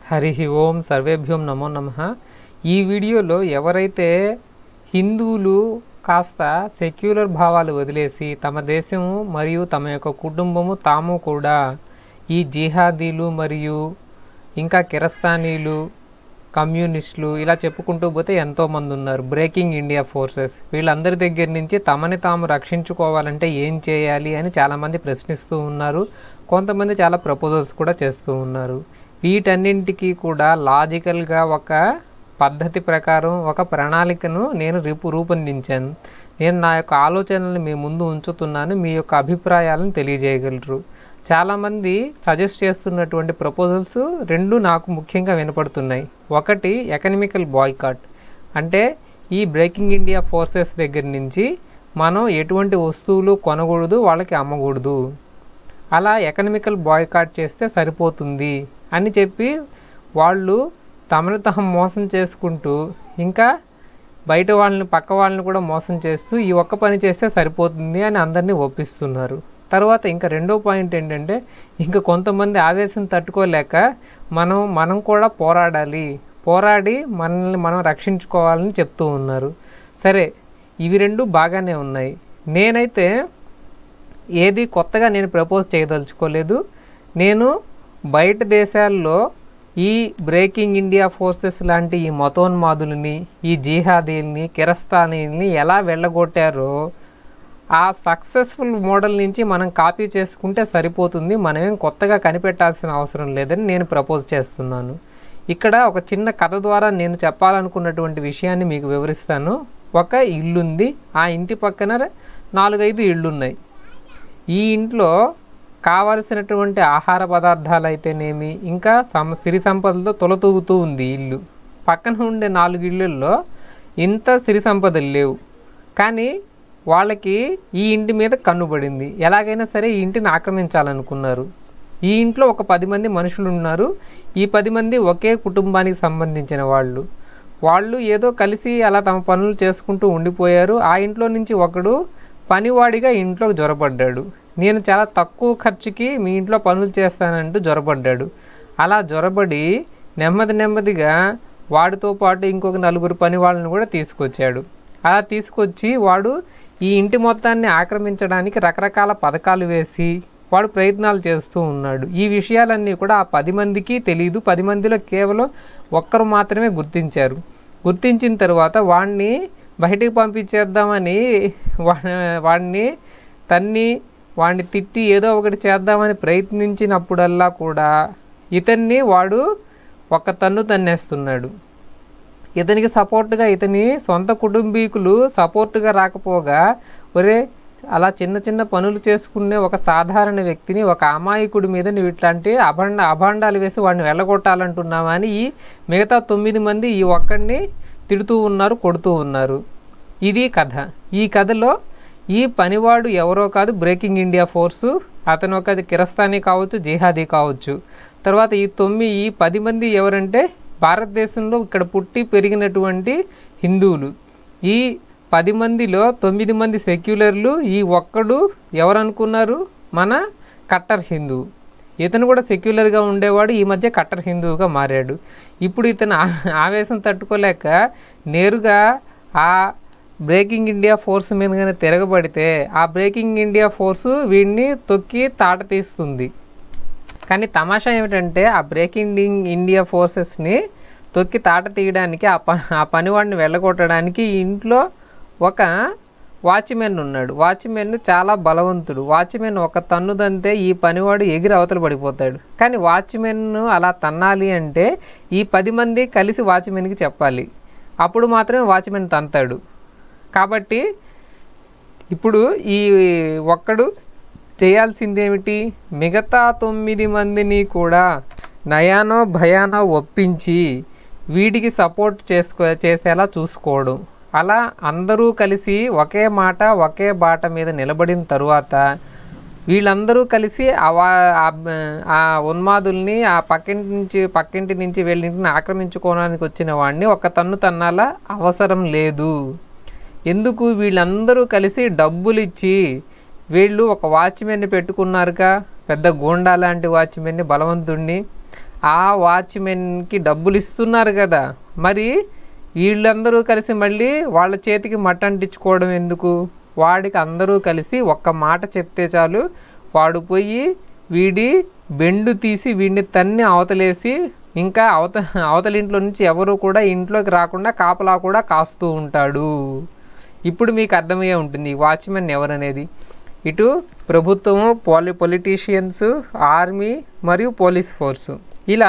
హరి ఓం సర్వేభ్యోం నమో నమ ఈ వీడియోలో ఎవరైతే హిందువులు కాస్త సెక్యులర్ భావాలు వదిలేసి తమ దేశము మరియు తమ యొక్క కుటుంబము తాము కూడా ఈ జిహాదీలు మరియు ఇంకా కిరస్తానీలు కమ్యూనిస్టులు ఇలా చెప్పుకుంటూ పోతే ఎంతోమంది ఉన్నారు బ్రేకింగ్ ఇండియా ఫోర్సెస్ వీళ్ళందరి దగ్గర నుంచి తమని తాము రక్షించుకోవాలంటే ఏం చేయాలి అని చాలామంది ప్రశ్నిస్తూ ఉన్నారు కొంతమంది చాలా ప్రపోజల్స్ కూడా చేస్తూ ఉన్నారు వీటన్నింటికి కూడా లాజికల్గా ఒక పద్ధతి ప్రకారం ఒక ప్రణాళికను నేను రేపు రూపొందించాను నేను నా యొక్క ఆలోచనలను మీ ముందు ఉంచుతున్నాను మీ యొక్క అభిప్రాయాలను తెలియజేయగలరు చాలామంది సజెస్ట్ చేస్తున్నటువంటి ప్రపోజల్స్ రెండు నాకు ముఖ్యంగా వినపడుతున్నాయి ఒకటి ఎకనమికల్ బాయ్కాట్ అంటే ఈ బ్రేకింగ్ ఇండియా ఫోర్సెస్ దగ్గర నుంచి మనం ఎటువంటి వస్తువులు కొనకూడదు వాళ్ళకి అమ్మకూడదు అలా ఎకనమికల్ బాయ్కాట్ చేస్తే సరిపోతుంది అని చెప్పి వాళ్ళు తమను తాము మోసం చేసుకుంటూ ఇంకా బయట వాళ్ళని పక్క వాళ్ళని కూడా మోసం చేస్తూ ఈ ఒక్క పని చేస్తే సరిపోతుంది అని అందరినీ ఒప్పిస్తున్నారు తర్వాత ఇంకా రెండో పాయింట్ ఏంటంటే ఇంకా కొంతమంది ఆవేశం తట్టుకోలేక మనం మనం కూడా పోరాడాలి పోరాడి మనల్ని మనం రక్షించుకోవాలని చెప్తూ ఉన్నారు సరే ఇవి రెండు బాగానే ఉన్నాయి నేనైతే ఏది కొత్తగా నేను ప్రపోజ్ చేయదలుచుకోలేదు నేను బయట దేశాల్లో ఈ బ్రేకింగ్ ఇండియా ఫోర్సెస్ లాంటి ఈ మతోన్మాదులని ఈ జిహాదీల్ని కిరస్తానీల్ని ఎలా వెళ్ళగొట్టారో ఆ సక్సెస్ఫుల్ మోడల్ నుంచి మనం కాపీ చేసుకుంటే సరిపోతుంది మనమేం కొత్తగా కనిపెట్టాల్సిన అవసరం లేదని నేను ప్రపోజ్ చేస్తున్నాను ఇక్కడ ఒక చిన్న కథ ద్వారా నేను చెప్పాలనుకున్నటువంటి విషయాన్ని మీకు వివరిస్తాను ఒక ఇల్లుంది ఆ ఇంటి పక్కన నాలుగైదు ఇళ్ళున్నాయి ఈ ఇంట్లో కావలసినటువంటి ఆహార పదార్థాలు అయితేనేమి ఇంకా సమ సిరి సంపదలతో తొలతూగుతూ ఉంది ఇల్లు పక్కన ఉండే నాలుగు ఇళ్ళల్లో ఇంత సిరి సంపదలు లేవు కానీ వాళ్ళకి ఈ ఇంటి మీద కన్నుబడింది ఎలాగైనా సరే ఈ ఇంటిని ఆక్రమించాలనుకున్నారు ఈ ఇంట్లో ఒక పది మంది మనుషులు ఉన్నారు ఈ పది మంది ఒకే కుటుంబానికి సంబంధించిన వాళ్ళు వాళ్ళు ఏదో కలిసి అలా తమ పనులు చేసుకుంటూ ఉండిపోయారు ఆ ఇంట్లో నుంచి ఒకడు పనివాడిగా ఇంట్లోకి జ్వరపడ్డాడు నేను చాలా తక్కువ ఖర్చుకి మీ ఇంట్లో పనులు చేస్తానంటూ జ్వరపడ్డాడు అలా జ్వరపడి నెమ్మది నెమ్మదిగా వాడితో పాటు ఇంకొక నలుగురు పని వాళ్ళని కూడా తీసుకొచ్చాడు అలా తీసుకొచ్చి వాడు ఈ ఇంటి మొత్తాన్ని ఆక్రమించడానికి రకరకాల పథకాలు వేసి వాడు ప్రయత్నాలు చేస్తూ ఉన్నాడు ఈ విషయాలన్నీ కూడా ఆ పది మందికి తెలియదు పది మందిలో కేవలం ఒక్కరు మాత్రమే గుర్తించారు గుర్తించిన తర్వాత వాడిని బయటికి పంపించేద్దామని వాడిని తన్ని వాడిని తిట్టి ఏదో ఒకటి చేద్దామని ప్రయత్నించినప్పుడల్లా కూడా ఇతన్ని వాడు ఒక తన్ను తన్నేస్తున్నాడు ఇతనికి సపోర్ట్గా ఇతని సొంత కుటుంబీకులు సపోర్ట్గా రాకపోగా ఒరే అలా చిన్న చిన్న పనులు చేసుకునే ఒక సాధారణ వ్యక్తిని ఒక అమాయకుడి మీద నువ్వు ఇట్లాంటి అభండ అభాండాలు వేసి వాడిని వెళ్ళగొట్టాలంటున్నావా అని ఈ మిగతా తొమ్మిది మంది ఈ ఒక్కడిని తిడుతూ ఉన్నారు కొడుతూ ఉన్నారు ఇది కథ ఈ కథలో ఈ పనివాడు ఎవరో కాదు బ్రేకింగ్ ఇండియా ఫోర్సు అతను ఒక కిరస్తానీ కావచ్చు జిహాదీ కావచ్చు తర్వాత ఈ తొమ్మిది ఈ పది మంది ఎవరంటే భారతదేశంలో ఇక్కడ పుట్టి పెరిగినటువంటి హిందువులు ఈ పది మందిలో తొమ్మిది మంది సెక్యులర్లు ఈ ఒక్కడు ఎవరనుకున్నారు మన కట్టర్ హిందువు ఇతను కూడా సెక్యులర్గా ఉండేవాడు ఈ మధ్య కట్టర్ హిందువుగా మారాడు ఇప్పుడు ఇతను ఆవేశం తట్టుకోలేక నేరుగా ఆ బ్రేకింగ్ ఇండియా ఫోర్స్ మీదగానే తిరగబడితే ఆ బ్రేకింగ్ ఇండియా ఫోర్సు వీడిని తొక్కి తాట తీస్తుంది కానీ తమాషా ఏమిటంటే ఆ బ్రేకింగ్ ఇండియా ఫోర్సెస్ని తొక్కి తాట తీయడానికి ఆ ప ఆ పనివాడిని వెళ్ళగొట్టడానికి ఇంట్లో ఒక వాచ్మెన్ ఉన్నాడు వాచ్మెన్ చాలా బలవంతుడు వాచ్మెన్ ఒక తన్ను తంతే ఈ పనివాడు ఎగిరి అవతల పడిపోతాడు కానీ వాచ్మెన్ అలా తన్నాలి అంటే ఈ పది మంది కలిసి వాచ్మెన్కి చెప్పాలి అప్పుడు మాత్రమే వాచ్మెన్ తంతాడు కాబట్టి ఇప్పుడు ఈ ఒక్కడు చేయాల్సిందేమిటి మిగతా తొమ్మిది మందిని కూడా నయానో భయానో ఒప్పించి వీడికి సపోర్ట్ చేసుకో చేసేలా చూసుకోవడం అలా అందరూ కలిసి ఒకే మాట ఒకే బాట మీద నిలబడిన తరువాత వీళ్ళందరూ కలిసి ఆ ఉన్మాదుల్ని ఆ పక్కింటి నుంచి పక్కింటి నుంచి వీళ్ళింటిని ఆక్రమించుకోవడానికి వచ్చిన వాడిని ఒక తన్ను తన్నాల అవసరం లేదు ఎందుకు వీళ్ళందరూ కలిసి డబ్బులు ఇచ్చి వీళ్ళు ఒక వాచ్మెన్ని పెట్టుకున్నారుగా పెద్ద గూండా లాంటి వాచ్మెన్ని బలవంతుణ్ణి ఆ వాచ్మెన్కి డబ్బులు ఇస్తున్నారు కదా మరి వీళ్ళందరూ కలిసి మళ్ళీ వాళ్ళ చేతికి మట్టంటించుకోవడం ఎందుకు వాడికి అందరూ కలిసి ఒక్క మాట చెప్తే చాలు వాడు పోయి వీడి బెండు తీసి వీడిని తన్ని అవతలేసి ఇంకా అవత అవతల ఇంట్లో నుంచి ఎవరు కూడా ఇంట్లోకి రాకుండా కాపలా కూడా కాస్తూ ఉంటాడు ఇప్పుడు మీకు అర్థమయ్యే ఉంటుంది ఈ వాచ్మెన్ ఎవరనేది ఇటు ప్రభుత్వము పాలి పొలిటీషియన్స్ ఆర్మీ మరియు పోలీస్ ఫోర్సు ఇలా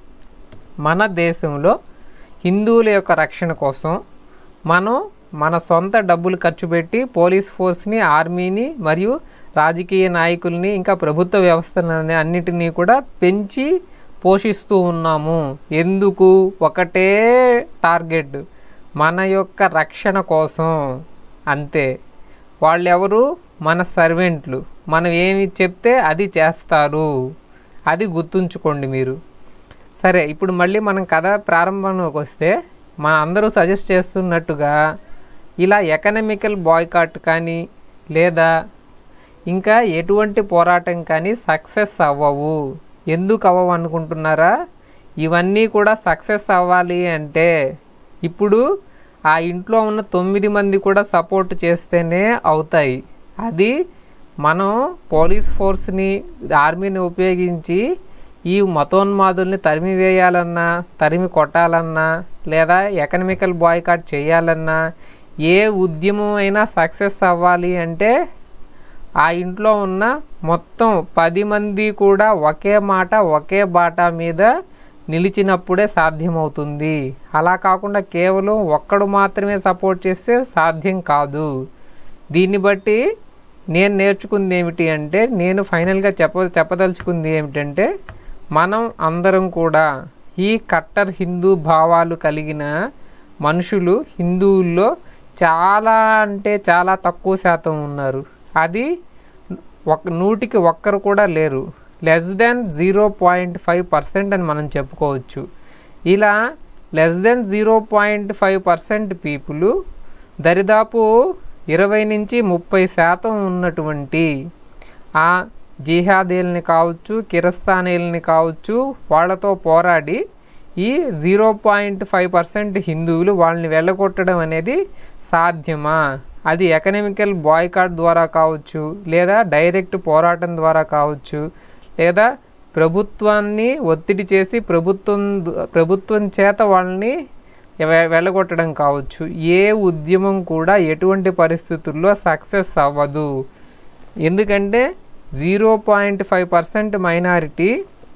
మన దేశంలో హిందువుల యొక్క రక్షణ కోసం మనం మన సొంత డబ్బులు ఖర్చు పెట్టి పోలీస్ ఫోర్స్ని ఆర్మీని మరియు రాజకీయ నాయకుల్ని ఇంకా ప్రభుత్వ వ్యవస్థలని అన్నిటినీ కూడా పెంచి పోషిస్తూ ఉన్నాము ఎందుకు ఒకటే టార్గెట్ మన యొక్క రక్షణ కోసం అంతే వాళ్ళెవరు మన సర్వెంట్లు మనం ఏమి చెప్తే అది చేస్తారు అది గుర్తుంచుకోండి మీరు సరే ఇప్పుడు మళ్ళీ మనం కథ ప్రారంభంలోకి వస్తే మన అందరూ సజెస్ట్ చేస్తున్నట్టుగా ఇలా ఎకనామికల్ బాయ్కాట్ కానీ లేదా ఇంకా ఎటువంటి పోరాటం కానీ సక్సెస్ అవ్వవు ఎందుకు అవ్వవు అనుకుంటున్నారా ఇవన్నీ కూడా సక్సెస్ అవ్వాలి అంటే ఇప్పుడు ఆ ఇంట్లో ఉన్న తొమ్మిది మంది కూడా సపోర్ట్ చేస్తేనే అవుతాయి అది మనం పోలీస్ ఫోర్స్ని ఆర్మీని ఉపయోగించి ఈ మతోన్మాదుల్ని తరిమి వేయాలన్నా తరిమి కొట్టాలన్నా లేదా ఎకనామికల్ బాయ్కాట్ చేయాలన్నా ఏ ఉద్యమం అయినా సక్సెస్ అవ్వాలి అంటే ఆ ఇంట్లో ఉన్న మొత్తం పది మంది కూడా ఒకే మాట ఒకే బాట మీద నిలిచినప్పుడే సాధ్యమవుతుంది అలా కాకుండా కేవలం ఒక్కడు మాత్రమే సపోర్ట్ చేస్తే సాధ్యం కాదు దీన్ని బట్టి నేను నేర్చుకుంది ఏమిటి అంటే నేను ఫైనల్గా చెప్ప చెప్పదలుచుకుంది ఏమిటంటే మనం అందరం కూడా ఈ కట్టర్ హిందూ భావాలు కలిగిన మనుషులు హిందువుల్లో చాలా అంటే చాలా తక్కువ శాతం ఉన్నారు అది ఒక నూటికి ఒక్కరు కూడా లేరు less than zero point five percent అని మనం చెప్పుకోవచ్చు ఇలా less than zero point five percent people దరిదాపు ఇరవై నుంచి ముప్పై శాతం ఉన్నటువంటి ఆ జిహాదీల్ని కావచ్చు కిరస్తానీల్ని కావచ్చు వాళ్ళతో పోరాడి ఈ జీరో పాయింట్ ఫైవ్ పర్సెంట్ హిందువులు వాళ్ళని వెళ్ళగొట్టడం అనేది సాధ్యమా అది ఎకనామికల్ బాయ్కాట్ ద్వారా కావచ్చు లేదా డైరెక్ట్ పోరాటం ద్వారా కావచ్చు లేదా ప్రభుత్వాన్ని ఒత్తిడి చేసి ప్రభుత్వం ప్రభుత్వం చేత వాళ్ళని వె- వెళ్ళగొట్టడం కావచ్చు ఏ ఉద్యమం కూడా ఎటువంటి పరిస్థితుల్లో సక్సెస్ అవ్వదు ఎందుకంటే zero point five percent minority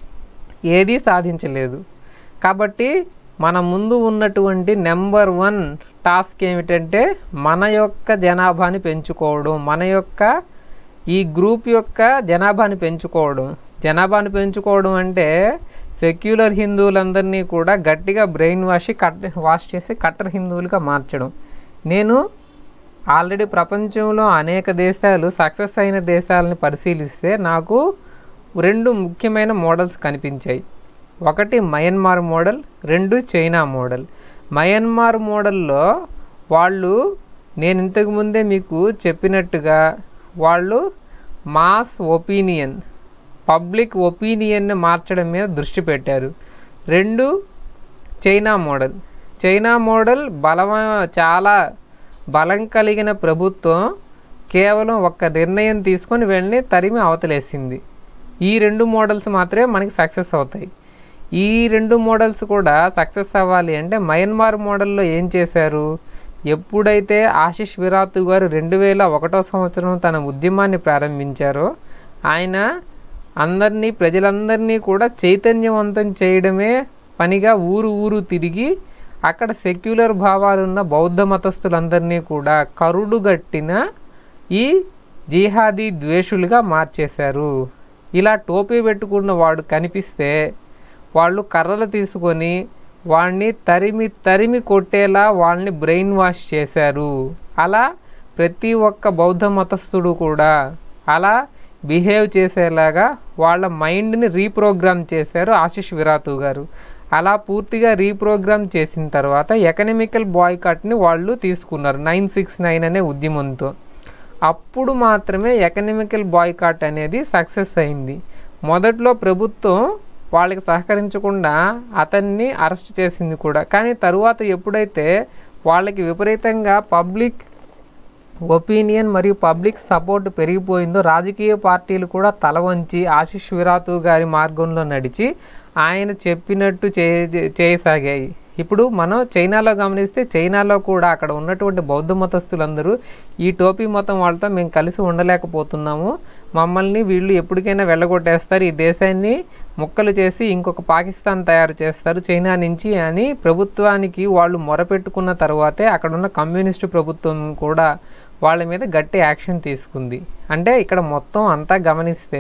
ఏదీ సాధించలేదు కాబట్టి మన ముందు ఉన్నటువంటి నెంబర్ వన్ టాస్క్ ఏమిటంటే మన యొక్క జనాభాని పెంచుకోవడం మన యొక్క ఈ గ్రూప్ యొక్క జనాభాని పెంచుకోవడం జనాభాని పెంచుకోవడం అంటే సెక్యులర్ హిందువులందరినీ కూడా గట్టిగా బ్రెయిన్ వాష్ కట్ వాష్ చేసి కట్టర్ హిందువులుగా మార్చడం నేను ఆల్రెడీ ప్రపంచంలో అనేక దేశాలు సక్సెస్ అయిన దేశాలని పరిశీలిస్తే నాకు రెండు ముఖ్యమైన మోడల్స్ కనిపించాయి ఒకటి మయన్మార్ మోడల్ రెండు చైనా మోడల్ మయన్మార్ మోడల్లో వాళ్ళు నేను ఇంతకు ముందే మీకు చెప్పినట్టుగా వాళ్ళు మాస్ ఒపీనియన్ పబ్లిక్ ఒపీనియన్ని మార్చడం మీద దృష్టి పెట్టారు రెండు చైనా మోడల్ చైనా మోడల్ బలమ చాలా బలం కలిగిన ప్రభుత్వం కేవలం ఒక్క నిర్ణయం తీసుకొని వెళ్ళి తరిమి అవతలేసింది ఈ రెండు మోడల్స్ మాత్రమే మనకి సక్సెస్ అవుతాయి ఈ రెండు మోడల్స్ కూడా సక్సెస్ అవ్వాలి అంటే మయన్మార్ మోడల్లో ఏం చేశారు ఎప్పుడైతే ఆశిష్ విరాతు గారు రెండు వేల ఒకటో సంవత్సరం తన ఉద్యమాన్ని ప్రారంభించారో ఆయన అందరినీ ప్రజలందరినీ కూడా చైతన్యవంతం చేయడమే పనిగా ఊరు ఊరు తిరిగి అక్కడ సెక్యులర్ భావాలున్న బౌద్ధ మతస్థులందరినీ కూడా కరుడుగట్టిన ఈ జిహాదీ ద్వేషులుగా మార్చేశారు ఇలా టోపీ పెట్టుకున్న వాడు కనిపిస్తే వాళ్ళు కర్రలు తీసుకొని వాడిని తరిమి తరిమి కొట్టేలా వాళ్ళని బ్రెయిన్ వాష్ చేశారు అలా ప్రతి ఒక్క బౌద్ధ మతస్థుడు కూడా అలా బిహేవ్ చేసేలాగా వాళ్ళ మైండ్ని రీప్రోగ్రామ్ చేశారు ఆశిష్ విరాతు గారు అలా పూర్తిగా రీప్రోగ్రామ్ చేసిన తర్వాత ఎకనామికల్ బాయ్కాట్ని వాళ్ళు తీసుకున్నారు నైన్ సిక్స్ నైన్ అనే ఉద్యమంతో అప్పుడు మాత్రమే ఎకనామికల్ బాయ్కాట్ అనేది సక్సెస్ అయింది మొదట్లో ప్రభుత్వం వాళ్ళకి సహకరించకుండా అతన్ని అరెస్ట్ చేసింది కూడా కానీ తరువాత ఎప్పుడైతే వాళ్ళకి విపరీతంగా పబ్లిక్ ఒపీనియన్ మరియు పబ్లిక్ సపోర్ట్ పెరిగిపోయిందో రాజకీయ పార్టీలు కూడా తల వంచి ఆశిష్ విరాతు గారి మార్గంలో నడిచి ఆయన చెప్పినట్టు చే చేయసాగాయి ఇప్పుడు మనం చైనాలో గమనిస్తే చైనాలో కూడా అక్కడ ఉన్నటువంటి బౌద్ధ మతస్థులందరూ ఈ టోపీ మతం వాళ్ళతో మేము కలిసి ఉండలేకపోతున్నాము మమ్మల్ని వీళ్ళు ఎప్పటికైనా వెళ్ళగొట్టేస్తారు ఈ దేశాన్ని ముక్కలు చేసి ఇంకొక పాకిస్తాన్ తయారు చేస్తారు చైనా నుంచి అని ప్రభుత్వానికి వాళ్ళు మొరపెట్టుకున్న తర్వాతే అక్కడ ఉన్న కమ్యూనిస్టు ప్రభుత్వం కూడా వాళ్ళ మీద గట్టి యాక్షన్ తీసుకుంది అంటే ఇక్కడ మొత్తం అంతా గమనిస్తే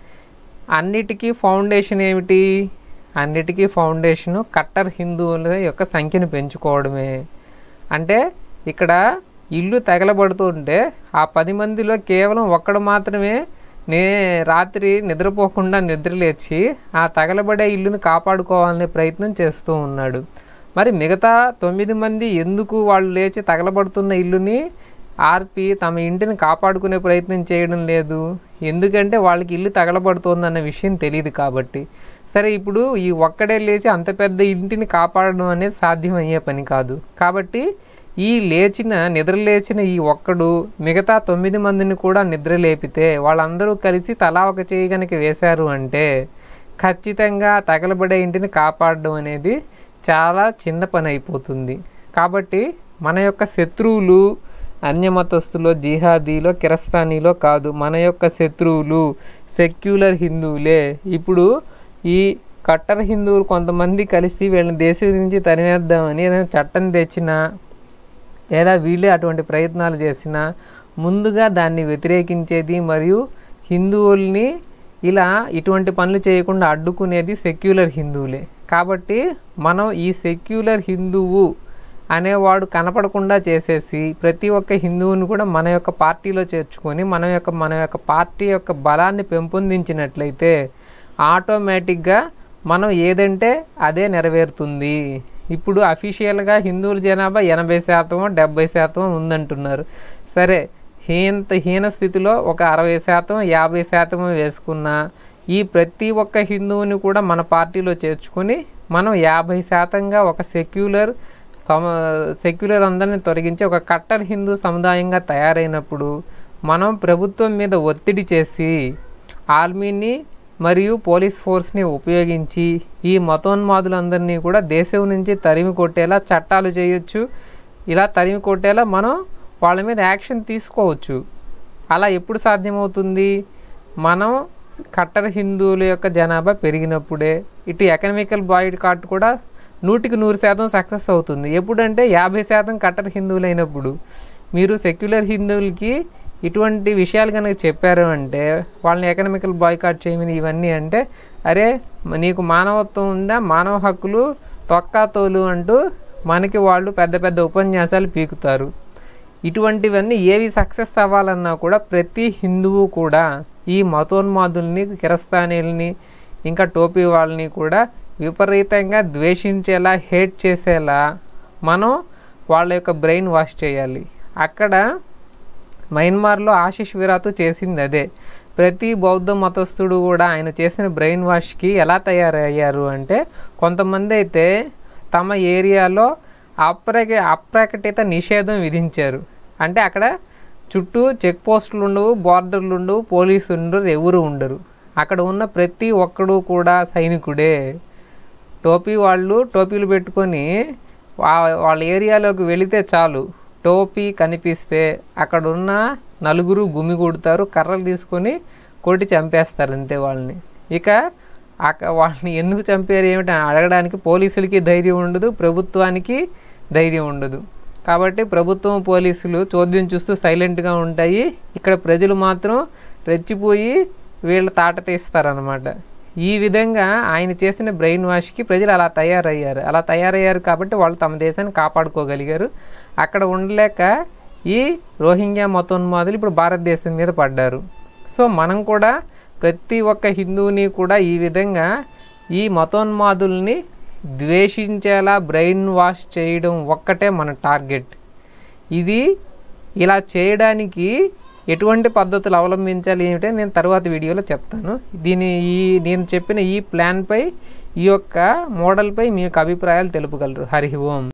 అన్నిటికీ ఫౌండేషన్ ఏమిటి అన్నిటికీ ఫౌండేషను కట్టర్ హిందువుల యొక్క సంఖ్యను పెంచుకోవడమే అంటే ఇక్కడ ఇల్లు తగలబడుతుంటే ఆ పది మందిలో కేవలం ఒక్కడు మాత్రమే నే రాత్రి నిద్రపోకుండా నిద్రలేచి ఆ తగలబడే ఇల్లుని కాపాడుకోవాలనే ప్రయత్నం చేస్తూ ఉన్నాడు మరి మిగతా తొమ్మిది మంది ఎందుకు వాళ్ళు లేచి తగలబడుతున్న ఇల్లుని ఆర్పి తమ ఇంటిని కాపాడుకునే ప్రయత్నం చేయడం లేదు ఎందుకంటే వాళ్ళకి ఇల్లు తగలబడుతోందన్న విషయం తెలియదు కాబట్టి సరే ఇప్పుడు ఈ ఒక్కడే లేచి అంత పెద్ద ఇంటిని కాపాడడం అనేది సాధ్యమయ్యే పని కాదు కాబట్టి ఈ లేచిన నిద్ర లేచిన ఈ ఒక్కడు మిగతా తొమ్మిది మందిని కూడా నిద్ర లేపితే వాళ్ళందరూ కలిసి తలా ఒక చేయి కనుక వేశారు అంటే ఖచ్చితంగా తగలబడే ఇంటిని కాపాడడం అనేది చాలా చిన్న పని అయిపోతుంది కాబట్టి మన యొక్క శత్రువులు అన్యమతస్థులో జిహాదీలో కిరస్తానీలో కాదు మన యొక్క శత్రువులు సెక్యులర్ హిందువులే ఇప్పుడు ఈ కట్టర్ హిందువులు కొంతమంది కలిసి వీళ్ళని దేశం నుంచి తరిమేద్దామని ఏదైనా చట్టం తెచ్చినా లేదా వీళ్ళే అటువంటి ప్రయత్నాలు చేసినా ముందుగా దాన్ని వ్యతిరేకించేది మరియు హిందువుల్ని ఇలా ఇటువంటి పనులు చేయకుండా అడ్డుకునేది సెక్యులర్ హిందువులే కాబట్టి మనం ఈ సెక్యులర్ హిందువు అనేవాడు కనపడకుండా చేసేసి ప్రతి ఒక్క హిందువుని కూడా మన యొక్క పార్టీలో చేర్చుకొని మన యొక్క మన యొక్క పార్టీ యొక్క బలాన్ని పెంపొందించినట్లయితే ఆటోమేటిక్గా మనం ఏదంటే అదే నెరవేరుతుంది ఇప్పుడు అఫీషియల్గా హిందువుల జనాభా ఎనభై శాతం డెబ్బై శాతం ఉందంటున్నారు సరే హీనంత హీన స్థితిలో ఒక అరవై శాతం యాభై శాతం వేసుకున్నా ఈ ప్రతి ఒక్క హిందువుని కూడా మన పార్టీలో చేర్చుకొని మనం యాభై శాతంగా ఒక సెక్యులర్ సమ సెక్యులర్ అందరిని తొలగించి ఒక కట్టర్ హిందూ సముదాయంగా తయారైనప్పుడు మనం ప్రభుత్వం మీద ఒత్తిడి చేసి ఆర్మీని మరియు పోలీస్ ఫోర్స్ని ఉపయోగించి ఈ మతోన్మాదులందరినీ కూడా దేశం నుంచి తరిమి కొట్టేలా చట్టాలు చేయొచ్చు ఇలా తరిమి కొట్టేలా మనం వాళ్ళ మీద యాక్షన్ తీసుకోవచ్చు అలా ఎప్పుడు సాధ్యమవుతుంది మనం కట్టర్ హిందువుల యొక్క జనాభా పెరిగినప్పుడే ఇటు ఎకనామికల్ బాయిడ్ కార్డ్ కూడా నూటికి నూరు శాతం సక్సెస్ అవుతుంది ఎప్పుడంటే యాభై శాతం కట్టర్ హిందువులు అయినప్పుడు మీరు సెక్యులర్ హిందువులకి ఇటువంటి విషయాలు కనుక చెప్పారు అంటే వాళ్ళని ఎకనామికల్ బాయ్కాట్ చేయమని ఇవన్నీ అంటే అరే నీకు మానవత్వం ఉందా మానవ హక్కులు తొక్కా తోలు అంటూ మనకి వాళ్ళు పెద్ద పెద్ద ఉపన్యాసాలు పీకుతారు ఇటువంటివన్నీ ఏవి సక్సెస్ అవ్వాలన్నా కూడా ప్రతి హిందువు కూడా ఈ మతోన్మాదుల్ని కిరస్తానీల్ని ఇంకా టోపీ వాళ్ళని కూడా విపరీతంగా ద్వేషించేలా హేట్ చేసేలా మనం వాళ్ళ యొక్క బ్రెయిన్ వాష్ చేయాలి అక్కడ మయన్మార్లో ఆశిష్ విరాతు చేసింది అదే ప్రతి బౌద్ధ మతస్థుడు కూడా ఆయన చేసిన బ్రెయిన్ వాష్కి ఎలా తయారయ్యారు అంటే కొంతమంది అయితే తమ ఏరియాలో అప్రక అప్రకటిత నిషేధం విధించారు అంటే అక్కడ చుట్టూ చెక్ పోస్టులు ఉండవు బార్డర్లు ఉండవు పోలీసులు ఉండరు ఎవరు ఉండరు అక్కడ ఉన్న ప్రతి ఒక్కడు కూడా సైనికుడే టోపీ వాళ్ళు టోపీలు పెట్టుకొని వా- వాళ్ళ ఏరియాలోకి వెళితే చాలు టోపీ కనిపిస్తే అక్కడ ఉన్న నలుగురు గుమి కొడతారు కర్రలు తీసుకొని కొట్టి చంపేస్తారు అంతే వాళ్ళని ఇక అక్క వాళ్ళని ఎందుకు చంపారు ఏమిటి అని అడగడానికి పోలీసులకి ధైర్యం ఉండదు ప్రభుత్వానికి ధైర్యం ఉండదు కాబట్టి ప్రభుత్వం పోలీసులు చోద్యం చూస్తూ సైలెంట్గా ఉంటాయి ఇక్కడ ప్రజలు మాత్రం రెచ్చిపోయి వీళ్ళ తాట తీస్తారనమాట ఈ విధంగా ఆయన చేసిన బ్రెయిన్ వాష్కి ప్రజలు అలా తయారయ్యారు అలా తయారయ్యారు కాబట్టి వాళ్ళు తమ దేశాన్ని కాపాడుకోగలిగారు అక్కడ ఉండలేక ఈ రోహింగ్యా మతోన్మాదులు ఇప్పుడు భారతదేశం మీద పడ్డారు సో మనం కూడా ప్రతి ఒక్క హిందువుని కూడా ఈ విధంగా ఈ మతోన్మాదుల్ని ద్వేషించేలా బ్రెయిన్ వాష్ చేయడం ఒక్కటే మన టార్గెట్ ఇది ఇలా చేయడానికి ఎటువంటి పద్ధతులు అవలంబించాలి ఏమిటో నేను తర్వాత వీడియోలో చెప్తాను దీని ఈ నేను చెప్పిన ఈ ప్లాన్పై ఈ యొక్క మోడల్పై మీ యొక్క అభిప్రాయాలు తెలుపగలరు హరి ఓం